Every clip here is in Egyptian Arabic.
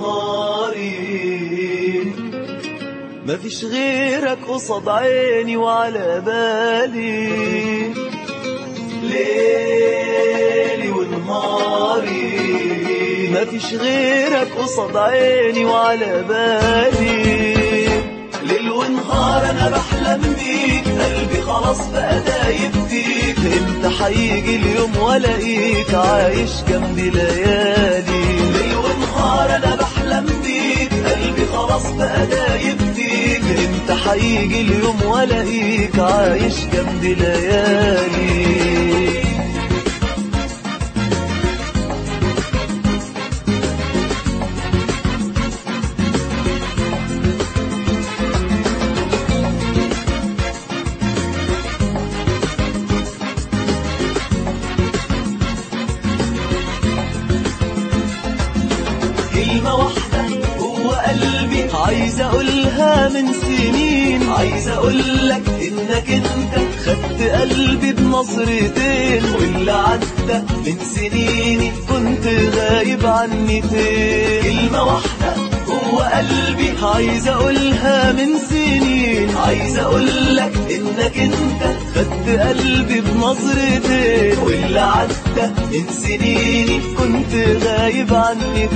ونهاري مفيش غيرك قصاد عيني وعلى بالي ليلي ونهاري مفيش غيرك قصاد عيني وعلى بالي ليل ونهار انا بحلم بيك قلبي خلاص بقى دايب فيك امتى هيجي اليوم والاقيك عايش جنبي ليالي ليل ونهار انا بحلم بيك قلبي خلاص بقى دايب فيك امتى هيجي اليوم والاقيك عايش جنبي ليالي كلمة واحدة جوه قلبي عايز اقولها من سنين عايز اقولك انك انت خدت قلبي بنظرتين واللي عدى من سنيني كنت غايب عني فين كلمة واحدة جوه قلبي عايز اقولها من سنين عايز اقولك انك انت خدت قلبي بنظرتين واللي عدى من سنيني كنت غايب عني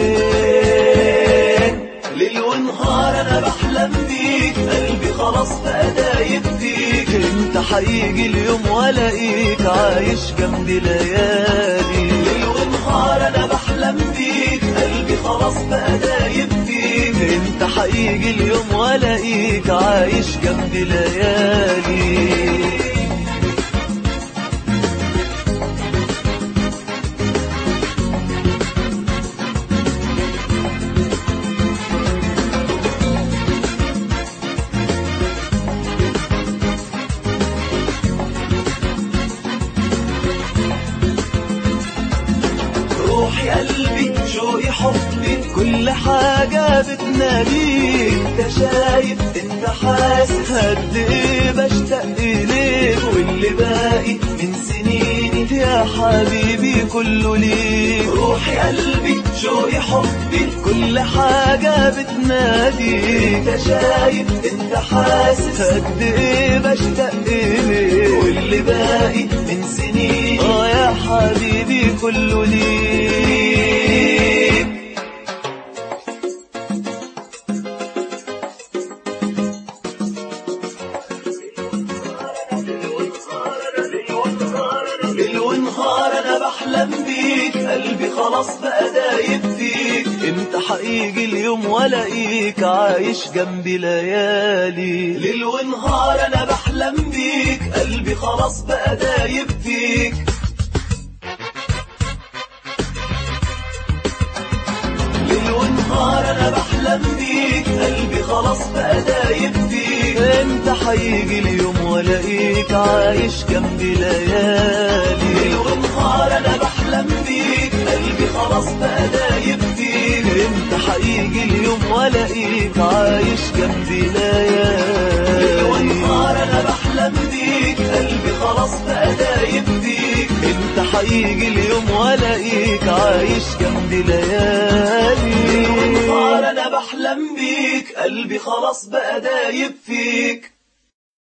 فين ليل ونهار انا بحلم بيك قلبي خلاص بقى دايب فيك انت هيجي اليوم والاقيك عايش جنبي ليالي ليل ونهار انا بحلم بيك قلبي خلاص بقى دايب فيك انت هيجي اليوم والاقيك عايش جنبي ليالي روحي قلبي شوقي حبي كل حاجة بتناديك انت شايف انت حاسس قد ايه بشتاق اليك واللي باقي من سنيني يا حبيبي كله ليك روحي قلبي شوقي حبي كل حاجة بتناديك انت شايف انت حاسس قد ايه بشتاق اليك واللي باقي من سنيني اه يا حبيبي كله ليك ليل ونهار انا بحلم بيك قلبي خلاص بقى دايب فيك امتى هيجي اليوم والاقيك عايش جنبي ليالي ليل ونهار انا بحلم بيك قلبي خلاص بقى دايب فيك ليل ونهار انا بحلم بيك قلبي خلاص بقى دايب فيك امتى هيجي اليوم والاقيك عايش جنبي ليالي ليل ونهار انا بحلم بيك قلبي خلاص بقى دايب فيك امتى هيجي اليوم والاقيك عايش جنبي ليالي ليل ونهار انا بحلم بيك قلبي خلاص بقى دايب فيك امتى هيجي اليوم والاقيك عايش جنبي ليالي ليل ونهار انا بحلم بيك قلبي خلاص بقى دايب فيك